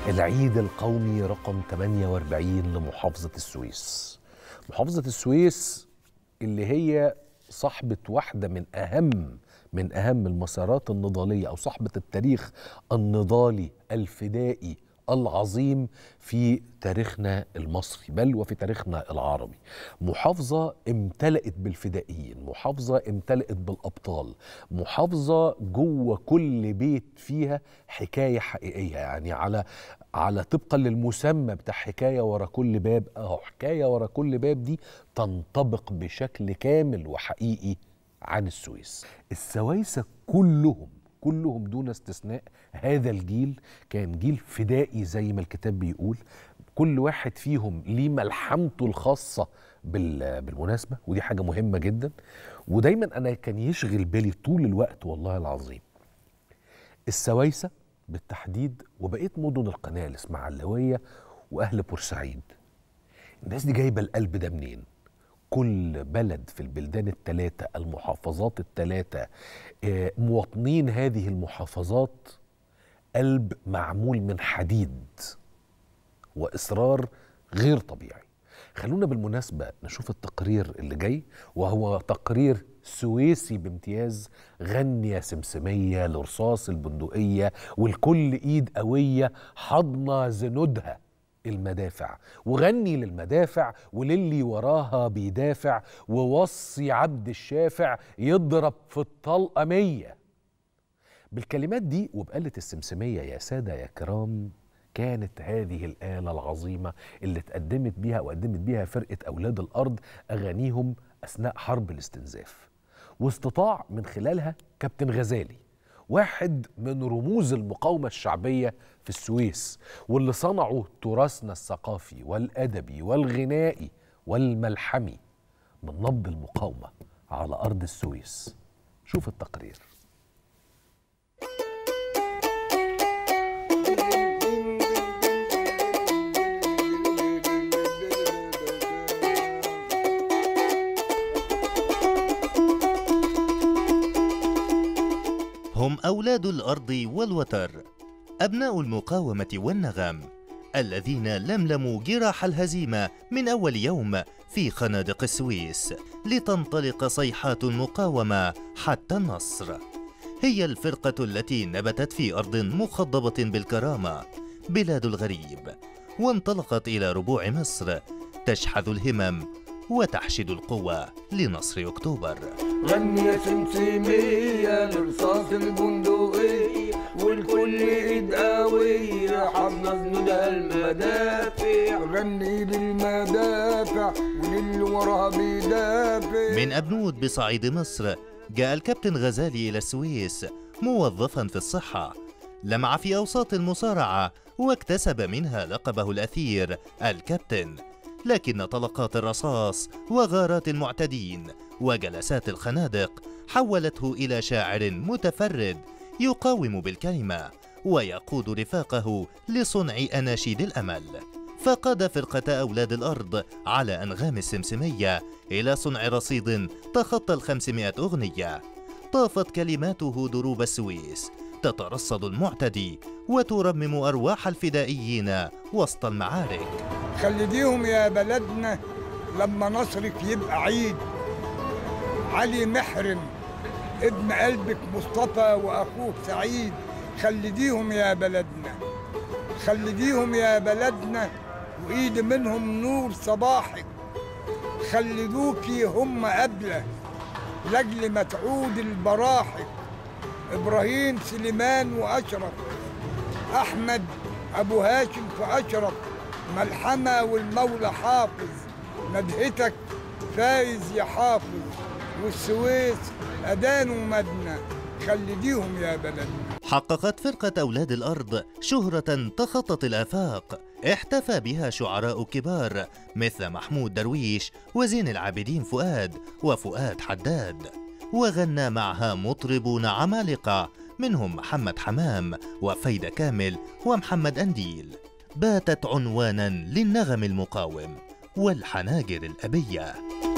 العيد القومي رقم 48 لمحافظة السويس محافظة السويس اللي هي صاحبة واحدة من أهم من أهم المسارات النضالية أو صاحبة التاريخ النضالي الفدائي العظيم في تاريخنا المصري بل وفي تاريخنا العربي محافظة امتلأت بالفدائيين محافظة امتلأت بالأبطال محافظة جوه كل بيت فيها حكاية حقيقية يعني على على طبقا للمسمى بتاع حكاية ورا كل باب أهو حكاية ورا كل باب دي تنطبق بشكل كامل وحقيقي عن السويس السويسة كلهم كلهم دون استثناء هذا الجيل كان جيل فدائي زي ما الكتاب بيقول كل واحد فيهم ليه ملحمته الخاصة بالمناسبة ودي حاجة مهمة جدا ودايما أنا كان يشغل بالي طول الوقت والله العظيم السويسة بالتحديد وبقيه مدن القناه الاسماعيلويه واهل بورسعيد الناس دي جايبه القلب ده منين كل بلد في البلدان الثلاثه المحافظات الثلاثه مواطنين هذه المحافظات قلب معمول من حديد واصرار غير طبيعي خلونا بالمناسبة نشوف التقرير اللي جاي وهو تقرير سويسي بامتياز غني يا سمسمية لرصاص البندقية والكل إيد قوية حضنة زنودها المدافع وغني للمدافع وللي وراها بيدافع ووصي عبد الشافع يضرب في الطلقة مية بالكلمات دي وبقالة السمسمية يا سادة يا كرام كانت هذه الآلة العظيمة اللي اتقدمت بيها وقدمت بيها فرقة أولاد الأرض أغانيهم أثناء حرب الاستنزاف واستطاع من خلالها كابتن غزالي واحد من رموز المقاومة الشعبية في السويس واللي صنعوا تراثنا الثقافي والأدبي والغنائي والملحمي من نبض المقاومة على أرض السويس شوف التقرير هم أولاد الأرض والوتر أبناء المقاومة والنغم الذين لملموا جراح الهزيمة من أول يوم في خنادق السويس لتنطلق صيحات المقاومة حتى النصر هي الفرقة التي نبتت في أرض مخضبة بالكرامة بلاد الغريب وانطلقت إلى ربوع مصر تشحذ الهمم وتحشد القوة لنصر أكتوبر غني يا سمسمية لرصاص البندقية والكل ايد قوية حضنا زنودها المدافع غني للمدافع وللي وراها بيدافع من أبنود بصعيد مصر جاء الكابتن غزالي إلى السويس موظفا في الصحة لمع في أوساط المصارعة واكتسب منها لقبه الأثير الكابتن لكن طلقات الرصاص وغارات المعتدين وجلسات الخنادق حولته الى شاعر متفرد يقاوم بالكلمه ويقود رفاقه لصنع اناشيد الامل فقاد فرقه اولاد الارض على انغام السمسميه الى صنع رصيد تخطى الخمسمائه اغنيه طافت كلماته دروب السويس تترصد المعتدي وترمم ارواح الفدائيين وسط المعارك خلديهم يا بلدنا لما نصرك يبقى عيد علي محرم ابن قلبك مصطفى واخوه سعيد خلديهم يا بلدنا خلديهم يا بلدنا وايد منهم نور صباحك خلدوكي هم قبله لاجل ما تعود البراحك ابراهيم سليمان واشرف احمد ابو هاشم فاشرف ملحمة والمولى حافظ ندهتك فايز يا حافظ والسويس أدان ومدنة خلديهم يا بلدنا حققت فرقة أولاد الأرض شهرة تخطت الآفاق احتفى بها شعراء كبار مثل محمود درويش وزين العابدين فؤاد وفؤاد حداد وغنى معها مطربون عمالقة منهم محمد حمام وفايدة كامل ومحمد أنديل باتت عنوانا للنغم المقاوم والحناجر الأبية